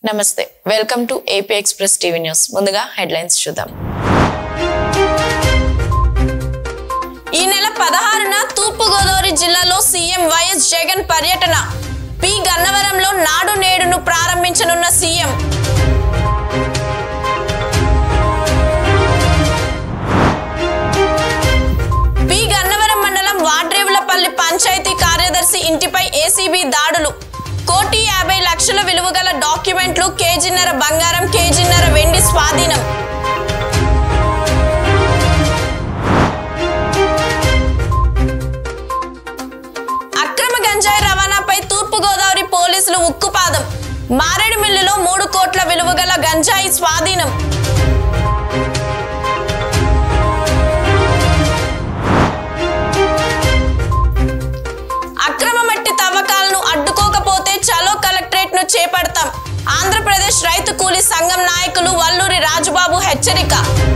నమస్తే welcome to AP Express TV news ముందుగా headlines చూద్దాం ఈ నెల పదహారున తూర్పు గోదావరి జిల్లాలో సీఎం వైఎస్ జగన్ పర్యటన పి గన్నవరంలో నాడు నేడును ప్రారంభించనున్న సీఎం పి గన్నవరం మండలం వాడ్రేవులపల్లి పంచాయతీ కార్యదర్శి ఇంటిపై ఏసీబీ దాడులు కోటి యాభై లక్షల విలువ గల డాక్యుమెంట్లు కేజీన్నర బంగారం కేజీన్నర వెండి స్వాధీనం అక్రమ గంజాయి రవాణాపై తూర్పు గోదావరి పోలీసులు ఉక్కుపాదం మారేడుమిల్లిలో మూడు కోట్ల విలువ గల గంజాయి స్వాధీనం అక్రమ మట్టి తవ్వకాలను అడ్డుకోకపోతే చలో కలెక్టరేట్ ను చేపడతాం ఆంధ్రప్రదేశ్ రైతు కూలీ సంఘం నాయకులు వల్లూరి రాజుబాబు హెచ్చరిక